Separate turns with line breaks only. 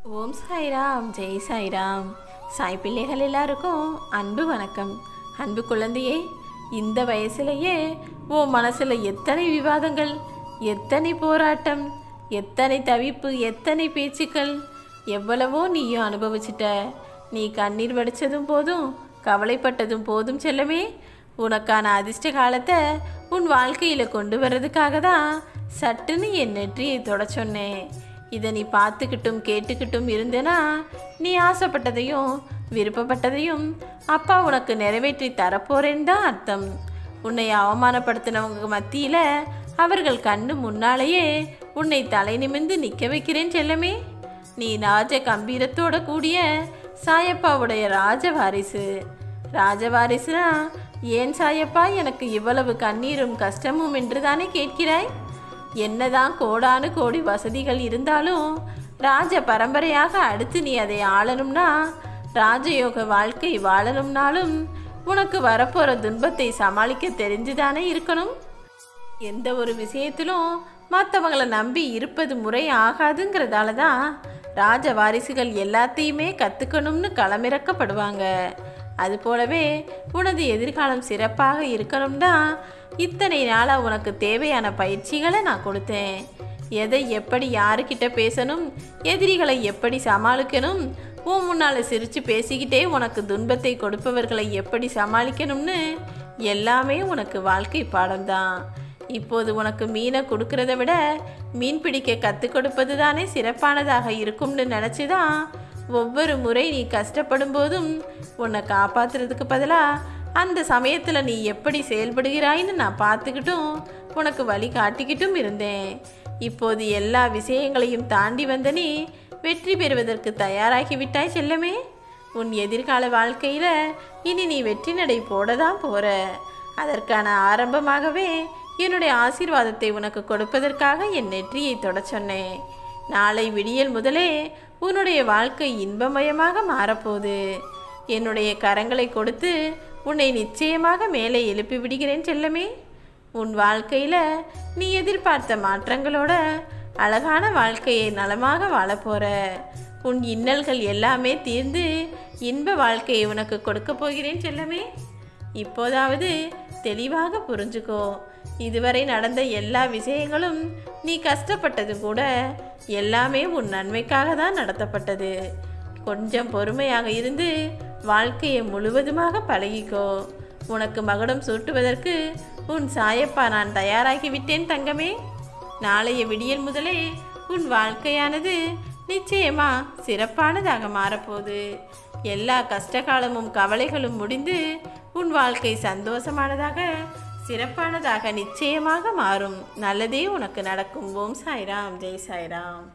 ஓம் சாய்ராம் ஜெய் சாய்ராம் சாய் பிள்ளைகள் எல்லாருக்கும் அன்பு வணக்கம் அன்பு குழந்தையே இந்த வயசுலயே உன் மனசுல எத்தனை விவாதங்கள் எத்தனை போராட்டம் எத்தனை தவிப்பு எத்தனை பேச்சுக்கள் எவ்வளவோ நீயும் அனுபவிச்சிட்ட நீ கண்ணீர் வடிச்சதும் போதும் கவலைப்பட்டதும் போதும் செல்லமே உனக்கான அதிர்ஷ்ட காலத்தை உன் வாழ்க்கையில் கொண்டு வர்றதுக்காக தான் சட்டுன்னு என் நெற்றியை தொட சொன்னேன் இதை நீ பார்த்துக்கிட்டும் கேட்டுக்கிட்டும் இருந்தேனா நீ ஆசைப்பட்டதையும் விருப்பப்பட்டதையும் அப்பா உனக்கு நிறைவேற்றி தரப்போறேன்னு தான் அர்த்தம் உன்னை அவமானப்படுத்தினவங்க மத்தியில் அவர்கள் கண்ணு முன்னாலேயே உன்னை தலை நிமிர்ந்து நிற்க வைக்கிறேன் செல்லமே நீ ராஜ கம்பீரத்தோட கூடிய சாயப்பாவுடைய ராஜ வாரிசு ராஜவாரிசுனா ஏன் சாயப்பா எனக்கு இவ்வளவு கண்ணீரும் கஷ்டமும் என்று தானே கேட்கிறாய் என்னதான் கோடானு கோடி வசதிகள் இருந்தாலும் ராஜ பரம்பரையாக அடுத்து நீ அதை ஆளணும்னா ராஜயோக வாழ்க்கை வாழணும்னாலும் உனக்கு வரப்போகிற துன்பத்தை சமாளிக்க தெரிஞ்சுதானே இருக்கணும் எந்த ஒரு விஷயத்திலும் மற்றவங்களை நம்பி இருப்பது முறை ஆகாதுங்கிறதால தான் ராஜ வாரிசுகள் எல்லாத்தையுமே கற்றுக்கணும்னு களமிறக்கப்படுவாங்க அது போலவே உனது எதிர்காலம் சிறப்பாக இருக்கணும்னா இத்தனை நாளாக உனக்கு தேவையான பயிற்சிகளை நான் கொடுத்தேன் எதை எப்படி யாருக்கிட்ட பேசணும் எதிரிகளை எப்படி சமாளிக்கணும் உன் முன்னால் சிரித்து பேசிக்கிட்டே உனக்கு துன்பத்தை கொடுப்பவர்களை எப்படி சமாளிக்கணும்னு எல்லாமே உனக்கு வாழ்க்கை பாடம்தான் இப்போது உனக்கு மீனை கொடுக்கறத விட மீன் பிடிக்க கற்றுக் கொடுப்பது தானே சிறப்பானதாக இருக்கும்னு நினச்சி தான் ஒவ்வொரு முறை நீ கஷ்டப்படும் போதும் உன்னை காப்பாத்துறதுக்கு பதிலாக அந்த சமயத்தில் நீ எப்படி செயல்படுகிறாய்ன்னு நான் பார்த்துக்கிட்டும் உனக்கு வழி காட்டிக்கிட்டும் இருந்தேன் இப்போது எல்லா விஷயங்களையும் தாண்டி வந்த நீ வெற்றி பெறுவதற்கு தயாராகி விட்டாய் செல்லமே உன் எதிர்கால வாழ்க்கையில் இனி நீ வெற்றி நடை போட தான் போகிற அதற்கான ஆரம்பமாகவே என்னுடைய ஆசீர்வாதத்தை உனக்கு கொடுப்பதற்காக என் நெற்றியை தொட சொன்னேன் நாளை விடியல் முதலே உன்னுடைய வாழ்க்கை இன்பமயமாக மாறப்போகுது என்னுடைய கரங்களை கொடுத்து உன்னை நிச்சயமாக மேலே எழுப்பி விடுகிறேன் செல்லமே உன் வாழ்க்கையில் நீ எதிர்பார்த்த மாற்றங்களோட அழகான வாழ்க்கையை நலமாக வாழப்போற உன் இன்னல்கள் எல்லாமே தீர்ந்து இன்ப வாழ்க்கையை உனக்கு கொடுக்க போகிறேன் செல்லமே இப்போதாவது தெளிவாக புரிஞ்சுக்கோ இதுவரை நடந்த எல்லா விஷயங்களும் நீ கஷ்டப்பட்டது கூட எல்லாமே உன் நன்மைக்காக தான் நடத்தப்பட்டது கொஞ்சம் பொறுமையாக இருந்து வாழ்க்கையை முழுவதுமாக பழகிக்கோ உனக்கு மகுடம் சூட்டுவதற்கு உன் சாயப்பா நான் தயாராகி விட்டேன் தங்கமே நாளைய விடியல் முதலே உன் வாழ்க்கையானது நிச்சயமா சிறப்பானதாக மாறப்போகுது எல்லா கஷ்டகாலமும் கவலைகளும் முடிந்து உன் வாழ்க்கை சந்தோஷமானதாக சிறப்பானதாக நிச்சயமாக மாறும் நல்லதே உனக்கு நடக்கும் ஓம் சாய்ராம் ஜெய் சாய்ராம்